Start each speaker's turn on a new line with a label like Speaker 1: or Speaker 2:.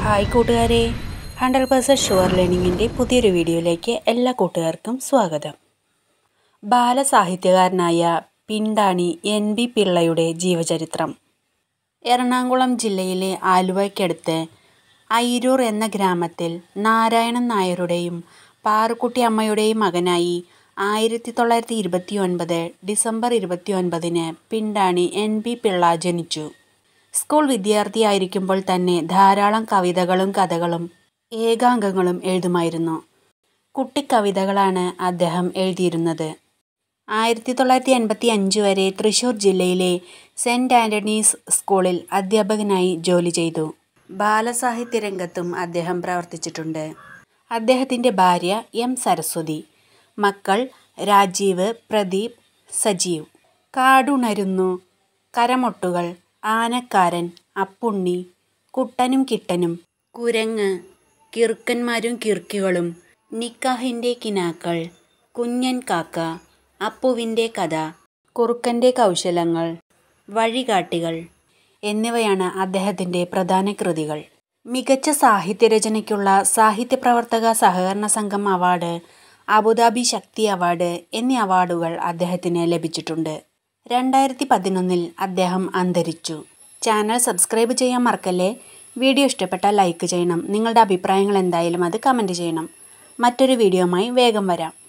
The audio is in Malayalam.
Speaker 1: ഹായ് കൂട്ടുകാരെ ഹൺഡ്രഡ് പേഴ്സൻറ്റ് ഷുവർ ലേണിങ്ങിൻ്റെ പുതിയൊരു വീഡിയോയിലേക്ക് എല്ലാ കൂട്ടുകാർക്കും സ്വാഗതം ബാലസാഹിത്യകാരനായ പിണ്ടാണി എൻ ബി പിള്ളയുടെ ജീവചരിത്രം എറണാകുളം ജില്ലയിലെ ആലുവയ്ക്കടുത്ത് അയിരൂർ എന്ന ഗ്രാമത്തിൽ നാരായണൻ നായരുടെയും പാറുക്കുട്ടി അമ്മയുടെയും മകനായി ആയിരത്തി തൊള്ളായിരത്തി ഇരുപത്തി ഒൻപത് ഡിസംബർ ഇരുപത്തി ഒൻപതിന് പിണ്ടാണി എൻ ബി പിള്ള ജനിച്ചു സ്കൂൾ വിദ്യാർത്ഥിയായിരിക്കുമ്പോൾ തന്നെ ധാരാളം കവിതകളും കഥകളും ഏകാംഗങ്ങളും എഴുതുമായിരുന്നു കുട്ടിക്കവിതകളാണ് അദ്ദേഹം എഴുതിയിരുന്നത് ആയിരത്തി തൊള്ളായിരത്തി എൺപത്തി അഞ്ച് വരെ തൃശൂർ ജില്ലയിലെ സെൻറ് ആൻ്റണീസ് സ്കൂളിൽ അധ്യാപകനായി ജോലി ചെയ്തു ബാലസാഹിത്യ രംഗത്തും അദ്ദേഹം പ്രവർത്തിച്ചിട്ടുണ്ട് അദ്ദേഹത്തിൻ്റെ ഭാര്യ എം സരസ്വതി മക്കൾ രാജീവ് പ്രദീപ് സജീവ് കാടുണരുന്നു കരമൊട്ടുകൾ ആനക്കാരൻ അപ്പുണ്ണി കുട്ടനും കിട്ടനും കുരങ്ങ് കിറുക്കന്മാരും കിറുക്കികളും നിക്കാഹിൻ്റെ കിനാക്കൾ കുഞ്ഞൻ കാക്ക അപ്പുവിൻ്റെ കഥ കുറുക്കൻ്റെ കൗശലങ്ങൾ വഴികാട്ടികൾ എന്നിവയാണ് അദ്ദേഹത്തിൻ്റെ പ്രധാന കൃതികൾ മികച്ച സാഹിത്യരചനയ്ക്കുള്ള സാഹിത്യപ്രവർത്തക സഹകരണ സംഘം അവാർഡ് അബുദാബി ശക്തി അവാർഡ് എന്നീ അവാർഡുകൾ അദ്ദേഹത്തിന് ലഭിച്ചിട്ടുണ്ട് രണ്ടായിരത്തി പതിനൊന്നിൽ അദ്ദേഹം അന്തരിച്ചു ചാനൽ സബ്സ്ക്രൈബ് ചെയ്യാൻ മറക്കല്ലേ വീഡിയോ ഇഷ്ടപ്പെട്ടാൽ ലൈക്ക് ചെയ്യണം നിങ്ങളുടെ അഭിപ്രായങ്ങൾ എന്തായാലും അത് കമൻറ്റ് ചെയ്യണം മറ്റൊരു വീഡിയോയുമായി വേഗം വരാം